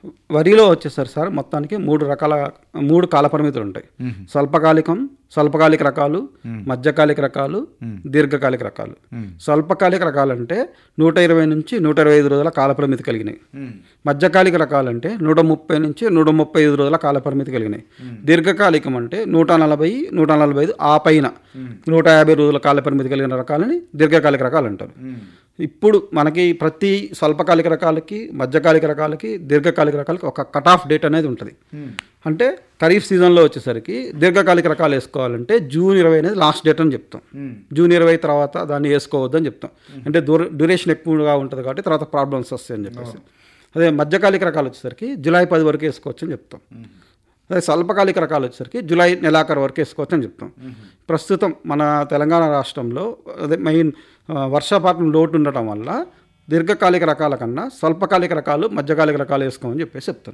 వరిలో వచ్చేసరి సార్ మొత్తానికి మూడు రకాల మూడు కాల పరిమితులు ఉంటాయి స్వల్పకాలికం స్వల్పకాలిక రకాలు మధ్యకాలిక రకాలు దీర్ఘకాలిక రకాలు స్వల్పకాలిక రకాలంటే నూట ఇరవై నుంచి నూట ఇరవై ఐదు రోజుల కాల పరిమితి కలిగినాయి మధ్యకాలిక రకాలంటే నూట ముప్పై నుంచి నూట ముప్పై ఐదు రోజుల కాల పరిమితి కలిగినాయి దీర్ఘకాలికం అంటే నూట నలభై నూట నలభై ఐదు ఆ పైన నూట యాభై రోజుల కాల పరిమితి కలిగిన రకాలని దీర్ఘకాలిక రకాలు అంటారు ఇప్పుడు మనకి ప్రతి స్వల్పకాలిక రకాలకి మధ్యకాలిక రకాలకి దీర్ఘకాలిక రకాలకి ఒక కట్ ఆఫ్ డేట్ అనేది ఉంటుంది అంటే ఖరీఫ్ సీజన్లో వచ్చేసరికి దీర్ఘకాలిక రకాలు వేసుకోవాలంటే జూన్ ఇరవై అనేది లాస్ట్ డేట్ అని చెప్తాం జూన్ ఇరవై తర్వాత దాన్ని వేసుకోవద్దని చెప్తాం అంటే దూర డ్యూరేషన్ ఎక్కువగా ఉంటుంది కాబట్టి తర్వాత ప్రాబ్లమ్స్ వస్తాయని చెప్పేసి అదే మధ్యకాలిక రకాలు వచ్చేసరికి జూలై పది వరకు వేసుకోవచ్చు అని చెప్తాం అదే స్వల్పకాలిక రకాలు వచ్చేసరికి జూలై నెలాఖరు వరకు వేసుకోవచ్చు అని చెప్తాం ప్రస్తుతం మన తెలంగాణ రాష్ట్రంలో అదే మెయిన్ ఆ, వర్షపాతం లోటు ఉండటం వల్ల దీర్ఘకాలిక రకాల కన్నా స్వల్పకాలిక రకాలు మధ్యకాలిక రకాలు వేసుకోమని చెప్పేసి చెప్తాను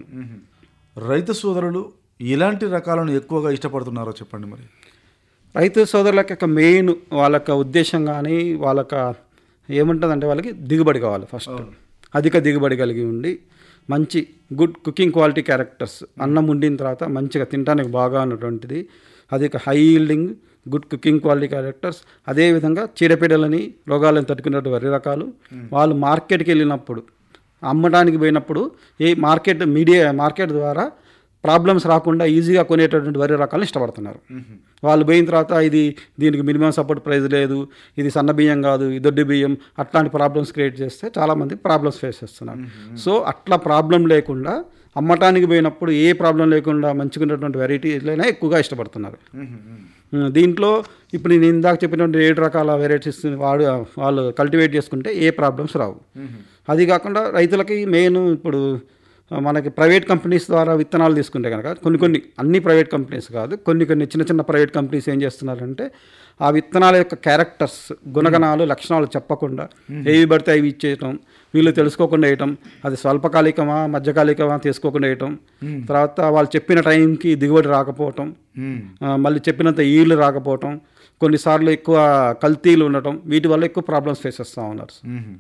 రైతు సోదరులు ఎలాంటి రకాలను ఎక్కువగా ఇష్టపడుతున్నారో చెప్పండి మరి రైతు సోదరులకు యొక్క మెయిన్ వాళ్ళ యొక్క ఉద్దేశం కానీ వాళ్ళ యొక్క ఏముంటుందంటే వాళ్ళకి దిగుబడి కావాలి ఫస్ట్ అధిక దిగుబడి కలిగి ఉండి మంచి గుడ్ కుకింగ్ క్వాలిటీ క్యారెక్టర్స్ అన్నం వండిన తర్వాత మంచిగా తినడానికి బాగా ఉన్నటువంటిది అధిక high yielding good cooking quality characters అదేవిధంగా చీడపీడలని రోగాలను తట్టుకునేటువంటి వరి రకాలు వాళ్ళు మార్కెట్కి వెళ్ళినప్పుడు అమ్మడానికి పోయినప్పుడు ఏ మార్కెట్ మీడియా మార్కెట్ ద్వారా ప్రాబ్లమ్స్ రాకుండా ఈజీగా కొనేటటువంటి వరి రకాలను ఇష్టపడుతున్నారు వాళ్ళు పోయిన తర్వాత ఇది దీనికి మినిమం సపోర్ట్ ప్రైస్ లేదు ఇది సన్న బియ్యం కాదు ఇది దొడ్డి బియ్యం అట్లాంటి ప్రాబ్లమ్స్ క్రియేట్ చేస్తే చాలామంది ప్రాబ్లమ్స్ ఫేస్ చేస్తున్నారు సో అట్లా ప్రాబ్లం లేకుండా అమ్మటానికి పోయినప్పుడు ఏ ప్రాబ్లం లేకుండా మంచిగున్నటువంటి వెరైటీలైనా ఎక్కువగా ఇష్టపడుతున్నారు ఉమ్, దీంట్లో ఇప్పుడు నేను ఇందాక చెప్పినటువంటి ఏడు రకాల వెరైటీస్ వాడు వాళ్ళు కల్టివేట్ చేసుకుంటే ఏ ప్రాబ్లమ్స్ రావు అది కాకుండా రైతులకి మెయిన్ ఇప్పుడు ఆ, మనకి ప్రైవేట్ కంపెనీస్ ద్వారా విత్తనాలు తీసుకుంటే కనుక కొన్ని కొన్ని అన్ని ప్రైవేట్ కంపెనీస్ కాదు కొన్ని కొన్ని చిన్న చిన్న ప్రైవేట్ కంపెనీస్ ఏం చేస్తున్నారంటే ఆ విత్తనాల యొక్క క్యారెక్టర్స్ గుణగణాలు లక్షణాలు చెప్పకుండా ఏవి పడితే అవి ఇచ్చేయటం వీళ్ళు తెలుసుకోకుండా వేయటం అది స్వల్పకాలికమా మధ్యకాలికమా తీసుకోకుండా వేయటం తర్వాత వాళ్ళు చెప్పిన టైంకి దిగుబడి రాకపోవటం ఆ, మళ్ళీ చెప్పినంత ఈళ్ళు రాకపోవటం కొన్నిసార్లు ఎక్కువ కల్తీలు ఉండటం వీటి వల్ల ఎక్కువ ప్రాబ్లమ్స్ ఫేస్ చేస్తూ ఉన్నారు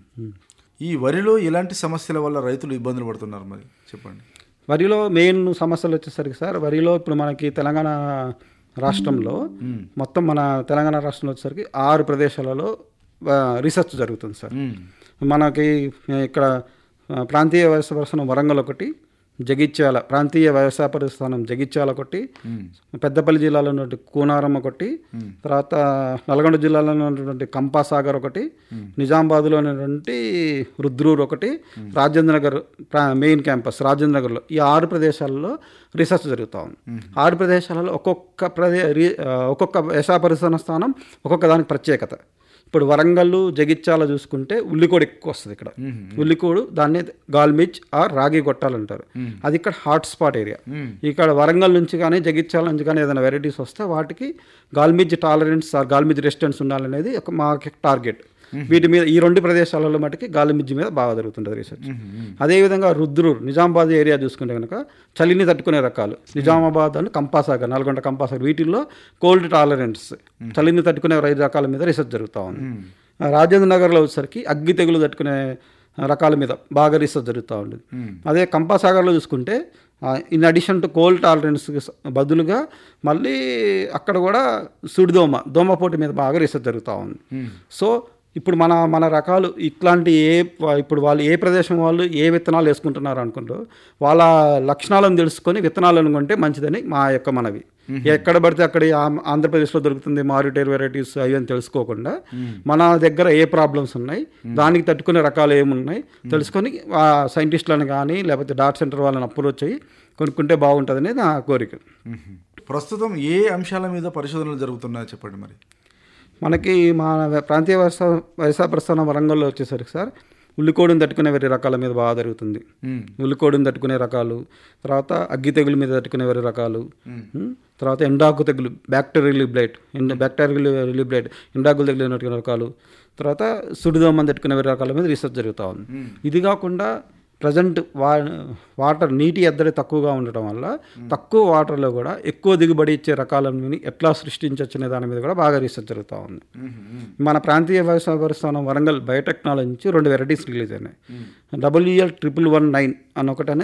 ఈ వరిలో ఎలాంటి సమస్యల వల్ల రైతులు ఇబ్బందులు పడుతున్నారు మరి చెప్పండి వరిలో మెయిన్ సమస్యలు వచ్చేసరికి సార్ వరిలో ఇప్పుడు మనకి తెలంగాణ రాష్ట్రంలో మొత్తం మన తెలంగాణ రాష్ట్రంలో వచ్చేసరికి ఆరు ప్రదేశాలలో ఆ, రీసెర్చ్ జరుగుతుంది సార్ మనకి ఇక్కడ ఆ, ప్రాంతీయ వ్యవసాయ పరిశ్రమ వరంగల్ ఒకటి జగిత్యాల ప్రాంతీయ వ్యవసాయ పరిస్థానం జగిత్యాల ఒకటి పెద్దపల్లి జిల్లాలో ఉన్నటువంటి కూనారం ఒకటి తర్వాత నల్గొండ జిల్లాలో ఉన్నటువంటి కంపాసాగర్ ఒకటి నిజామాబాద్లో ఉన్నటువంటి రుద్రూర్ ఒకటి రాజేంద్ర నగర్ ప్రా- మెయిన్ క్యాంపస్ రాజేంద్ర నగర్లో ఈ ఆరు ప్రదేశాలలో రీసెర్చ్ జరుగుతూ ఉంది ఆరు ప్రదేశాలలో ఒక్కొక్క ప్రదే రీ- ఆ, ఒక్కొక్క వ్యవసాయ పరిశోధన స్థానం ఒక్కొక్క దానికి ప్రత్యేకత ఇప్పుడు వరంగల్ జగిత్యాల చూసుకుంటే ఉల్లికోడు ఎక్కువ వస్తుంది ఇక్కడ ఉల్లికోడు దాన్ని గాల్మిచ్ ఆర్ రాగి గొట్టాలంటారు అది ఇక్కడ హాట్ స్పాట్ ఏరియా ఇక్కడ వరంగల్ నుంచి కానీ జగిత్యాల నుంచి కానీ ఏదైనా వెరైటీస్ వస్తే వాటికి gall midge tolerance or gall midge resistance ఉండాలనేది ఒక మా టార్గెట్ వీటి మీద ఈ రెండు ప్రదేశాలలో మటుకి గాలిమిజ్జి మీద బాగా జరుగుతుంటుంది రీసెర్చ్ అదేవిధంగా రుద్రూర్ నిజామాబాద్ ఏరియా చూసుకుంటే కనుక చలిని తట్టుకునే రకాలు నిజామాబాద్ అని కంపాసాగర్ నల్గొండ కంపాసాగర్ వీటిల్లో కోల్డ్ టాలరెన్స్ చలిని తట్టుకునే రైతు రకాల మీద రీసెర్చ్ జరుగుతూ ఉంది రాజేంద్ర నగర్లో వచ్చేసరికి అగ్గి తెగులు తట్టుకునే రకాల మీద బాగా రీసెర్చ్ జరుగుతూ ఉండేది అదే కంపాసాగర్లో చూసుకుంటే ఇన్ అడిషన్ టు కోల్డ్ టాలరెన్స్కి బదులుగా మళ్ళీ అక్కడ కూడా సుడిదోమ దోమపోటు మీద బాగా రీసెర్చ్ జరుగుతూ ఉంది సో ఇప్పుడు మన మన రకాలు ఇట్లాంటి ఏ ఇప్పుడు వాళ్ళు ఏ ప్రదేశం వాళ్ళు ఏ విత్తనాలు వేసుకుంటున్నారు అనుకుంటూ వాళ్ళ లక్షణాలను తెలుసుకొని విత్తనాలను కొంటే మంచిదని మా యొక్క మనవి ఎక్కడ పడితే అక్కడ ఈ ఆం- ఆంధ్రప్రదేశ్లో దొరుకుతుంది మారిటైర్ వెరైటీస్ అవి అని తెలుసుకోకుండా మన దగ్గర ఏ ప్రాబ్లమ్స్ ఉన్నాయి దానికి తట్టుకునే రకాలు ఏమున్నాయి తెలుసుకొని ఆ సైంటిస్టులను కానీ లేకపోతే డాట్ సెంటర్ వాళ్ళని అప్రోచ్ అయ్యి కొనుక్కుంటే బాగుంటుందని నా కోరిక ప్రస్తుతం ఏ అంశాల మీద పరిశోధనలు జరుగుతున్నాయో చెప్పండి మరి మనకి మా ప్రాంతీయ వ్యవసాయ వ్యవసాయ ప్రస్థానం వరంగల్లో వచ్చేసరికి సార్ ఉల్లికోడుని తట్టుకునే వేరే రకాల మీద బాగా జరుగుతుంది ఉల్లికోడుని తట్టుకునే రకాలు తర్వాత అగ్గి తెగులు మీద తట్టుకునే వేరే రకాలు ఉమ్, తర్వాత ఎండాకు తెగులు బ్యాక్టీరియల్ రిబ్లైట్ బ్యాక్టీరియల్ రిబ్లైట్ ఎండాకులు తెగులు తట్టుకునే రకాలు తర్వాత సుడిదోమని తట్టుకునే వేరే రకాల మీద రీసెర్చ్ జరుగుతూ ఉంది ఇది కాకుండా ప్రజెంట్ వా వాటర్ నీటి ఎద్దడి తక్కువగా ఉండటం వల్ల తక్కువ వాటర్లో కూడా ఎక్కువ దిగుబడి ఇచ్చే రకాలను ఎట్లా సృష్టించవచ్చు అనే దాని మీద కూడా బాగా రీసెర్చ్ జరుగుతూ ఉంది మన ప్రాంతీయ వ్యవసాయ పరిస్థానం వరంగల్ బయోటెక్నాలజీ నుంచి రెండు వెరైటీస్ రిలీజ్ అయినాయి డబ్ల్యూఎల్ ట్రిపుల్ వన్ నైన్ అని ఒకటి అనేది